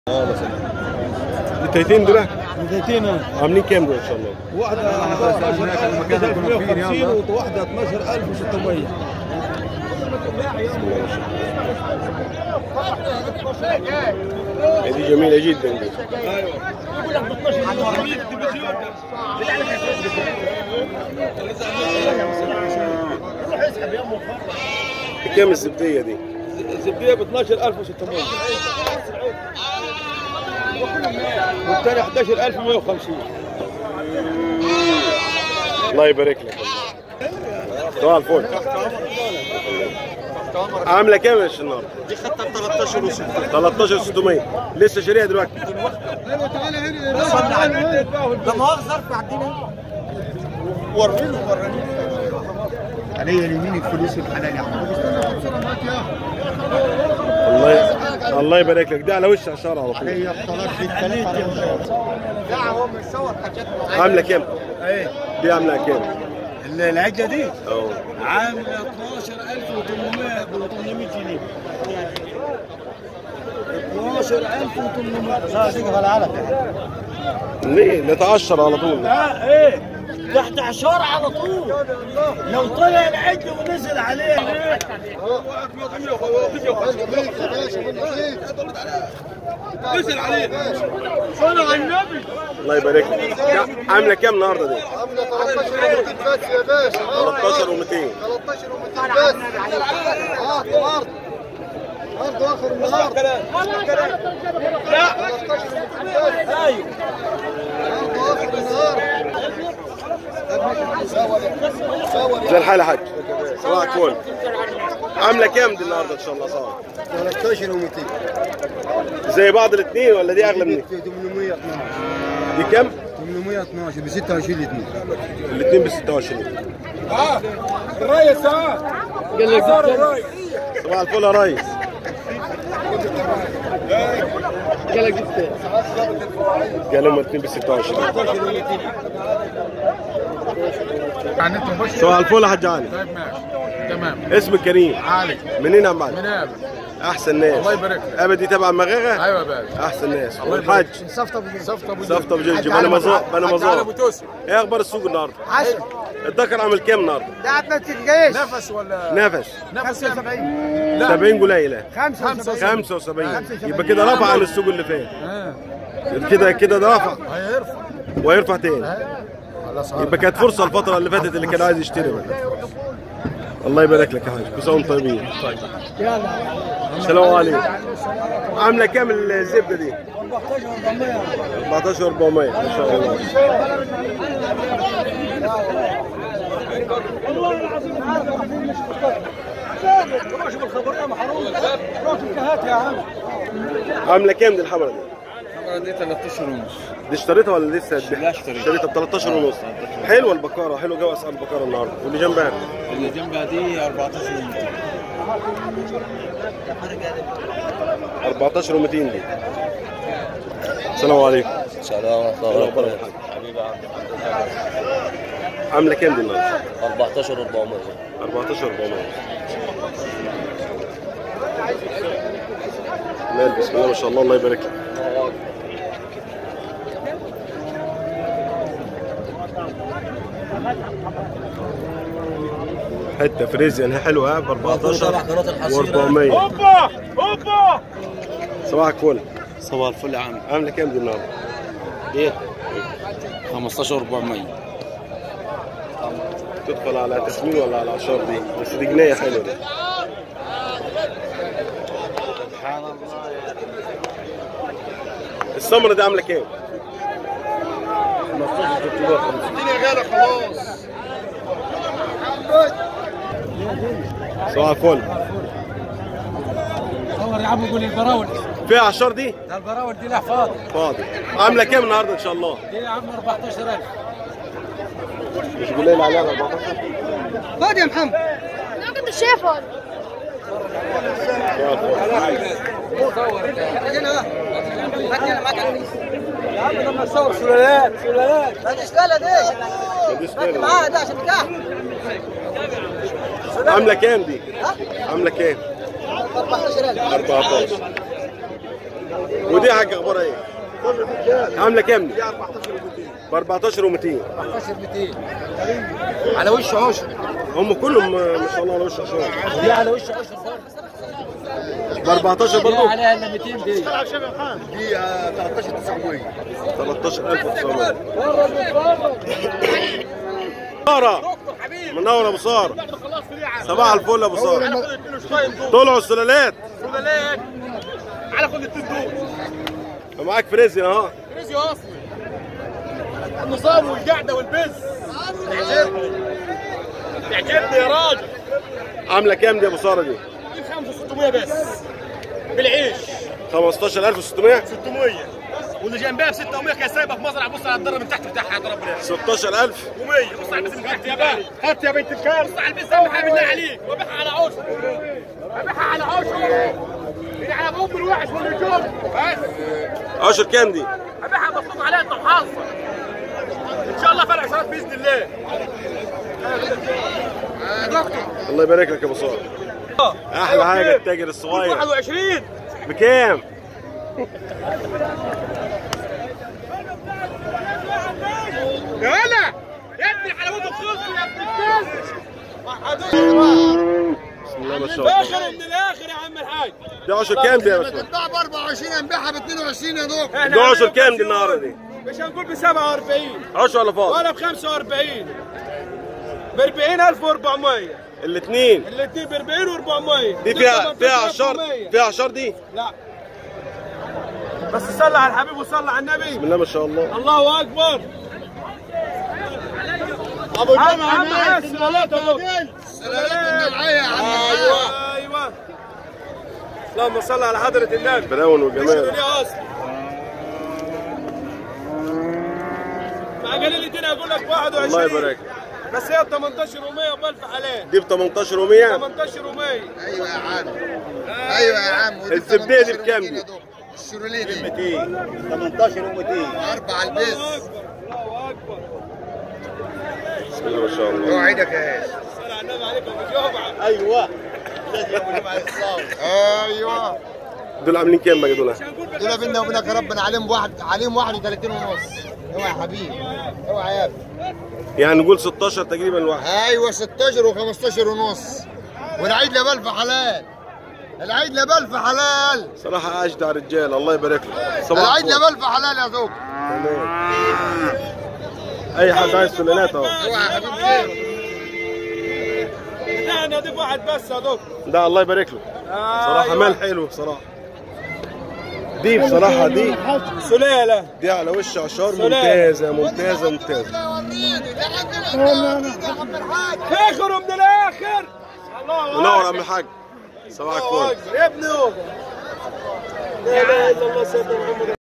التيتين دول بدايتين عاملين كام دول ان شاء الله؟ واحدة 11150 وواحدة 12600 دي جميله جدا دي بكام الزبديه دي؟ الزبدية ب 12600 والثاني 11150 الله يبارك لك والله صباح الفل عامله كام يا النهارده؟ دي خدتها ب 13 ونص 13600 لسه شاريها دلوقتي ده مؤاخذة ارفع الدنيا وريله وريله عليا اليمين الفلوس الحلال يا عم الله الله يبارك لك ده على وش عشار على طول عليا الطلاق في الثلاثة لا هو مصور حاجات عامله كام؟ ايه دي عامله كام؟ العجة دي اه عاملة 12800 ب 800 جنيه 12800 لا تيجي على العلق ليه؟ نتعشر على طول لا ايه تحت عشار على طول لو طلع العجل ونزل عليه نزل عليه الله يبارك لك ده عامله كام النهارده دي؟ عامله 13 بس يا باشا 13 و200 13 و200 بس عرض عرض عرض اخر النهار لا 13 و200 بس ايوه عرض اخر النهار زي الحال يا حاج صباح الفل عامله كام دي النهارده ان شاء الله صار 13 و200 زي بعض الاثنين ولا دي اغلى من 812 دي كام 812 ب 26 الاثنين الاثنين ب 26 الريس ها قال لك الريس صباح الفل يا ريس قال لك جبت قال لهم الاثنين ب 26 يعني انت مباشر صباح الفل يا حاج علي طيب ماشي تمام اسمك كريم علي منين يا عم علي؟ من ابل احسن ناس الله يبارك لك. ابدي تبع مغاغه ايوه يا باشا احسن ناس الله يبارك والحاج صفطه ابو جيل صفطه ابو صفطه ابو جلجل انا مزار انا على ابو مزار توسي ايه اخبار السوق النهارده؟ 10 الدكر عامل كام النهارده؟ لا ما تلقاش نفس ولا نفس نفس يعني 75 لا 70 قليله 75 75 يبقى كده رفع عن السوق اللي فات اه كده كده ده رفع هيرفع ويرفع تاني على صار يبقى كانت فرصه الفتره اللي فاتت اللي كان عايز يشتري بقى. الله يبارك لك يا حاج كل سنه وانتم طيبين السلام عليكم عامله كام الزبده دي 14 400 ما شاء الله عامله كام دي الحمرا دي؟ دي 13 ونص دي اشتريتها ولا لسه؟ لا اشتريتها. اشتريتها ب 13 ونص حلوه البقره حلو جو اسعار البقره النهارده واللي جنبها اللي جنبها دي 14 ونص 14 و200 دي السلام عليكم سلام ورحمة الله الله يبارك وبركاته فيك. حبيبي عم عامله كام دي النهارده؟ 14 400 14 400 لا بسم الله ما شاء الله الله يبارك لك حته فريزيان هي حلوه ب 14 و400 هوبا هوبا صباحك فل صباح الفل يا عم عامله كام دي النهارده؟ ايه 15 400 تدخل على تسمين ولا على عشار دي بس دي جنيه حلوه دي سبحان الله السمره دي عامله كام؟ الدنيا غالى خلاص صباح الفل صور يا عم قول البراول فيها عشار دي؟ ده البراول دي لا فاضي فاضي عامله كام النهارده ان شاء الله؟ دي يا عم 14000 مش قليل عليها 14 خد يا محمد انا كنت شايفه يا عم لما تصور سلالات سلالات هذه اشكالها دي معاها ده عشان نكاح عامله كام دي؟ عامله كام؟ 14000 14 ودي حاجه اخبارها ايه؟ عامله كام دي؟ ب 14 و200 14 200 على وش عشر هم كلهم آه، ما شاء الله على وش عشان دي على وش عشر ب 14 دي برضه عليها الا 200 دي دي 13 900 13900 سارة منور ابو سارة صباح الفل يا ابو سارة طلعوا السلالات على كل التين دول معاك فريزي اهو ريزي اصلي النظام والقعده والبز تعجبني تعجبني يا راجل عامله كام دي يا ابو سارة دي؟ دي 5600 بس بالعيش 15600 600 واللي جنبها ب 600 كان سايبها في مزرعه بص على الضرب من تحت بتاعها يا رب 16000 و100 بص على البس من تحت يا بنت هات يا بنت الكار بص على البس سامحها بالله عليك وبيعها على عشر وبيعها على عشر دي على ام الوحش والنجوم بس عشر كام دي؟ ابيعها مطلوب عليها انت وحظك ان شاء الله فرق عشرات باذن الله يا دكتور الله يبارك لك يا ابو سارة احلى حاجه التاجر الصغير 21 بكام؟ يا هلا يا ابني حلاوته خلص يا ابن الكلب بسم الله ما شاء الله اخر من الاخر يا عم الحاج دي عشر كام دي يا باشمهندس؟ بتتباع ب 24 هنبيعها ب 22 يا دوب دي عشر كام دي النهارده دي؟ مش هنقول ب 47 عشر ولا فاضي؟ ولا ب 45 ب 40400 الاثنين الاثنين ب 40 و400 دي فيها فيها عشر فيها عشر دي؟ لا بس صلى على الحبيب وصلى على النبي بسم الله ما شاء الله الله اكبر ابو جمعه عم عايز سلالات سلالات النوعيه يا عم ايوه ايوه اللهم صل على حضره النبي براون مش وجمال الدنيا اصلا مع قليل الدنيا اقول لك 21 الله يبارك بس هي 18 و100 وبالف حلال دي ب 18 و100 18 و100 ايوه يا عم ايوه يا عم ودي الزبدة دي 18 بكام يا دي؟ دوب. الشروليه دي 18 و200 اربع الله البس اكبر الله اكبر بسم الله ما شاء الله اوعدك يا ايش صل على النبي عليك ابو جمعه ايوه ايوه دول عاملين كام بقى دول؟ دول بينا وبينك يا ربنا عليهم واحد عليهم 31 ونص اوعى يا حبيبي اوعى يا ابني يعني نقول 16 تقريبا الواحد ايوه 16 و15 ونص والعيد لبلف حلال العيد لبلف حلال صراحة أجدع رجال الله يبارك له صباح العيد الفل. لبلف حلال يا زوج تمام. أي حد عايز سلالات أهو اوعى يا حبيبي لا انا اضيف واحد بس يا دكتور ده الله يبارك له صراحة مال حلو صراحة دي بصراحة دي سلاله دي على وش عشار سلام. ممتازة ممتازة ممتازة اخر من الاخر الله منور يا عم الحاج صباح الله الفل اكبر يا ابني لا اله الا الله سيدنا محمد